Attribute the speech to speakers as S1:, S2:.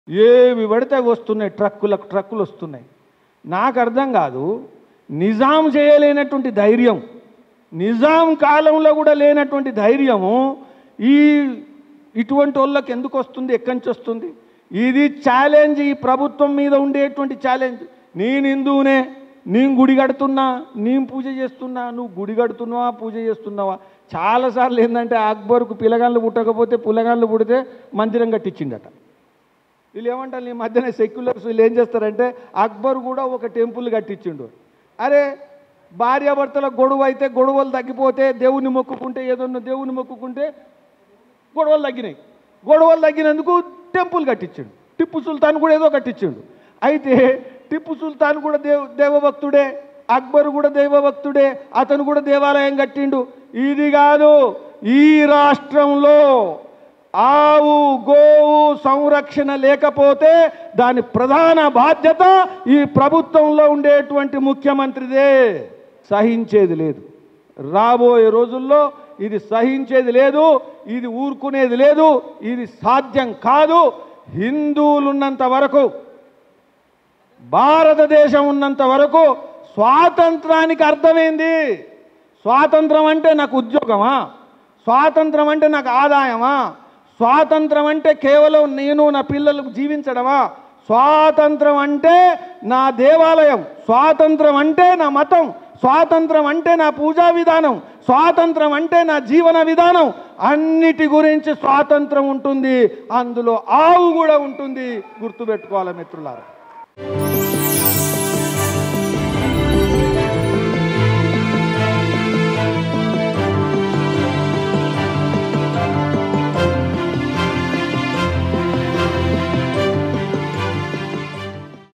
S1: ఏవి పడితే అవి వస్తున్నాయి ట్రక్కులకు ట్రక్కులు వస్తున్నాయి నాకు అర్థం కాదు నిజాం చేయలేనటువంటి ధైర్యం నిజాం కాలంలో కూడా లేనటువంటి ధైర్యము ఈ ఇటువంటి వాళ్ళకి ఎందుకు వస్తుంది ఎక్కడి నుంచి వస్తుంది ఇది ఛాలెంజ్ ఈ ప్రభుత్వం మీద ఉండేటువంటి ఛాలెంజ్ నేను హిందువునే నేను గుడి కడుతున్నా నేను పూజ చేస్తున్నా నువ్వు గుడి కడుతున్నావా పూజ చేస్తున్నావా చాలాసార్లు ఏంటంటే అక్బర్కు పిల్లగాళ్ళు పుట్టకపోతే పుల్లగాళ్ళు పుడితే మందిరం కట్టించిండట వీళ్ళు ఏమంటారు ఈ మధ్యన సెక్యులర్స్ వీళ్ళు ఏం చేస్తారంటే అక్బర్ కూడా ఒక టెంపుల్ కట్టించిండు అరే భార్యాభర్తల గొడవ అయితే గొడవలు తగ్గిపోతే దేవుని మొక్కుకుంటే ఏదన్నా దేవుని మొక్కుకుంటే గొడవలు తగ్గినాయి గొడవలు తగ్గినందుకు టెంపుల్ కట్టించాడు టిప్పు సుల్తాన్ కూడా ఏదో కట్టించాడు అయితే టిప్పు సుల్తాన్ కూడా దేవ దేవభక్తుడే అక్బర్ కూడా దైవభక్తుడే అతను కూడా దేవాలయం కట్టిండు ఇది కాదు ఈ రాష్ట్రంలో ఆవు గోవు సంరక్షణ లేకపోతే దాని ప్రధాన బాధ్యత ఈ ప్రభుత్వంలో ఉండేటువంటి ముఖ్యమంత్రిదే సహించేది లేదు రాబోయే రోజుల్లో ఇది సహించేది లేదు ఇది ఊరుకునేది లేదు ఇది సాధ్యం కాదు హిందువులున్నంత వరకు భారతదేశం ఉన్నంత వరకు స్వాతంత్రానికి అర్థమైంది స్వాతంత్రం అంటే నాకు ఉద్యోగమా స్వాతంత్రం అంటే నాకు ఆదాయమా స్వాతంత్రం అంటే కేవలం నేను నా పిల్లలు జీవించడమా స్వాతంత్రం అంటే నా దేవాలయం స్వాతంత్రం అంటే నా మతం స్వాతంత్రం అంటే నా పూజా విధానం స్వాతంత్రం అంటే నా జీవన విధానం అన్నిటి గురించి స్వాతంత్రం ఉంటుంది అందులో ఆవు కూడా ఉంటుంది గుర్తుపెట్టుకోవాలి మిత్రులారా